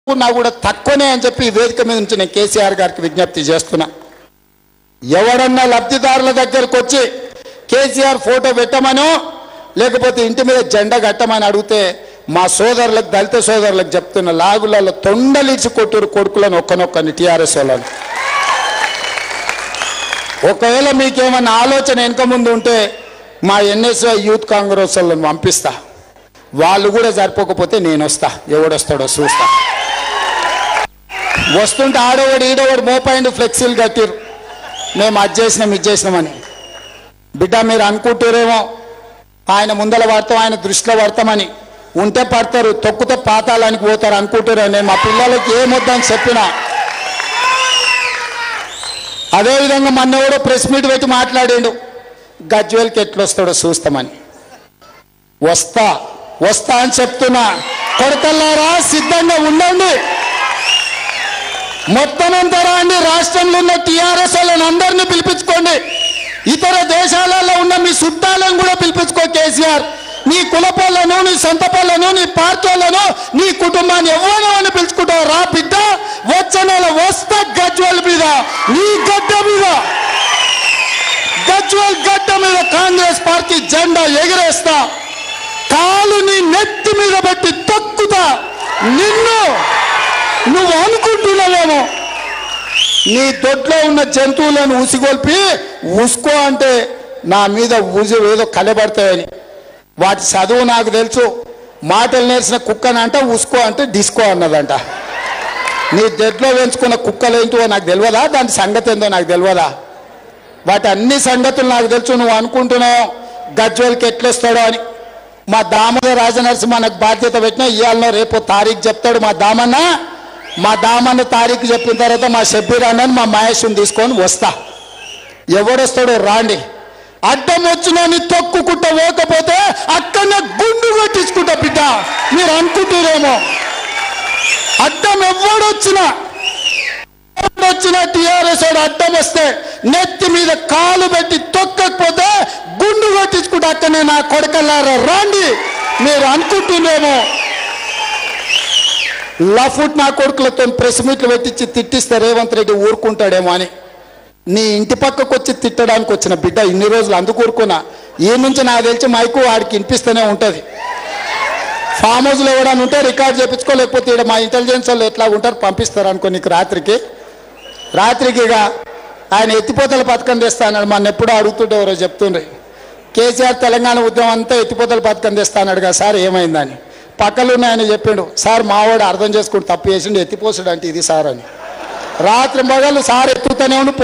నా కూడా తక్కువనే అని చెప్పి ఈ వేదిక మీద నుంచి నేను కేసీఆర్ గారికి విజ్ఞప్తి చేస్తున్నా ఎవడన్నా లబ్ధిదారుల దగ్గరకు వచ్చి కేసీఆర్ ఫోటో పెట్టమనో లేకపోతే ఇంటి మీద జెండా కట్టమని అడిగితే మా సోదరులకు దళిత సోదరులకు చెప్తున్న లాగులలో తొండలిచి కొట్టురు కొడుకులను ఒక్కనొక్కని టీఆర్ఎస్ వాళ్ళని ఒకవేళ మీకేమన్నా ఆలోచన వెనక ముందు ఉంటే మా ఎన్ఎస్ఐ యూత్ కాంగ్రెస్ వాళ్ళని పంపిస్తా వాళ్ళు కూడా సరిపోకపోతే నేను వస్తా ఎవడొస్తాడో చూస్తా వస్తుంటే ఆడవాడు ఈడవాడు మోపాయింట్ ఫ్లెక్సీలు కట్టిరు మేము అది చేసినాం ఇది చేసినామని బిడ్డ మీరు అనుకుంటారేమో ఆయన ముందల పడతాం ఆయన దృష్టిలో పడతామని ఉంటే పడతారు తొక్కుతే పాతాళానికి పోతారు అనుకుంటారు నేను మా పిల్లలకి ఏమొద్దని చెప్పినా అదేవిధంగా మొన్న కూడా ప్రెస్ మీట్ పెట్టి మాట్లాడిండు గజ్వేల్కి ఎట్లొస్తాడో చూస్తామని వస్తా వస్తా అని చెప్తున్నా కొడకల్లారా సిద్ధంగా ఉండండి మొత్తం అంతా రండి రాష్ట్రంలో ఉన్న టీఆర్ఎస్ వాళ్ళని అందరినీ పిలిపించుకోండి ఇతర దేశాలలో ఉన్న మీ చుట్టాలను కూడా పిలిపించుకో కేసీఆర్ నీ కులపోళ్ళను నీ సొంత పళ్ళను నీ పార్టీ వాళ్ళను నీ కుటుంబాన్ని ఎవరో అని పిలుచుకుంటావు రా బిడ్డ వచ్చే నెల వస్తా గజ్వల్ మీద నీ గడ్డ మీద గజ్వల్ గడ్డ మీద కాంగ్రెస్ పార్టీ జెండా ఎగిరేస్తా కాలు నీ నెత్తి మీద పెట్టి తొక్కుతా నిన్ను నువ్వు అనుకుంటున్నావేమో నీ దొడ్లో ఉన్న జంతువులను ఉసిగొల్పి ఉసుకో అంటే నా మీద ఉసి ఏదో కలబడతాయని వాటి చదువు నాకు తెలుసు మాటలు నేర్చిన కుక్కనంట ఉసుకో అంటే డిస్కో అన్నదంట నీ దొడ్లో పెంచుకున్న కుక్కలు ఏంటో నాకు తెలియదా దాని సంగతి ఏందో నాకు తెలియదా వాటి అన్ని సంగతులు నాకు తెలుసు నువ్వు అనుకుంటున్నావు గజ్వల్కి ఎట్లొస్తాడో అని మా దామోదర రాజనరసింహ నాకు బాధ్యత పెట్టినా ఇవాళ రేపు తారీఖు చెప్తాడు మా దామన్న మా దామన్న తారీఖు చెప్పిన తర్వాత మా షబ్బీర్ అన్నని మా మహేష్ని తీసుకొని వస్తా ఎవడొస్తాడో రాండి అడ్డం వచ్చినా నీ తొక్కుకుంటా పోకపోతే అక్కడనే గుండు కొట్టించుకుంటా బిడ్డ మీరు అనుకుంటురేమో అడ్డం ఎవడొచ్చినా వచ్చిన టీఆర్ఎస్ వాడు అడ్డం వస్తే నెత్తి మీద కాలు పెట్టి తొక్కకపోతే గుండు కొట్టించుకుంటే అక్కడనే నా కొడకల్లారా రాండి మీరు అనుకుంటుండేమో లఫుట్ నా కొడుకులతో ప్రెస్ మీట్లు పెట్టించి తిట్టిస్తే రేవంత్ రెడ్డి ఊరుకుంటాడేమో అని నీ ఇంటి పక్కకు వచ్చి తిట్టడానికి వచ్చిన బిడ్డ ఇన్ని రోజులు అందుకు ఊరుకున్నా ఈ నుంచి నాకు తెలిసి మైకు వాడికి వినిపిస్తూనే ఉంటుంది ఫామ్ హౌస్లో ఎవడన్నా ఉంటే రికార్డ్ చేయించుకో లేకపోతే ఈడ మా ఇంటెలిజెన్స్ వాళ్ళు ఎట్లా ఉంటారు పంపిస్తారు అనుకో నీకు రాత్రికి రాత్రికి ఇక ఆయన ఎత్తిపోతల పథకం తెస్తా అన్నాడు మన ఎప్పుడో అడుగుతుంటే ఎవరో చెప్తుండ్రి కేసీఆర్ తెలంగాణ ఉద్యమం అంతా ఎత్తిపోతల పథకం తెస్తా అన్నాడు కదా సార్ ఏమైందని పక్కలో ఆయన చెప్పిండు సార్ మావాడు అర్థం చేసుకుని తప్పు చేసిండు ఎత్తిపోసాడు అంటే ఇది సార్ అని రాత్రి మగలు సార్ ఎత్తుతూనే ఉండి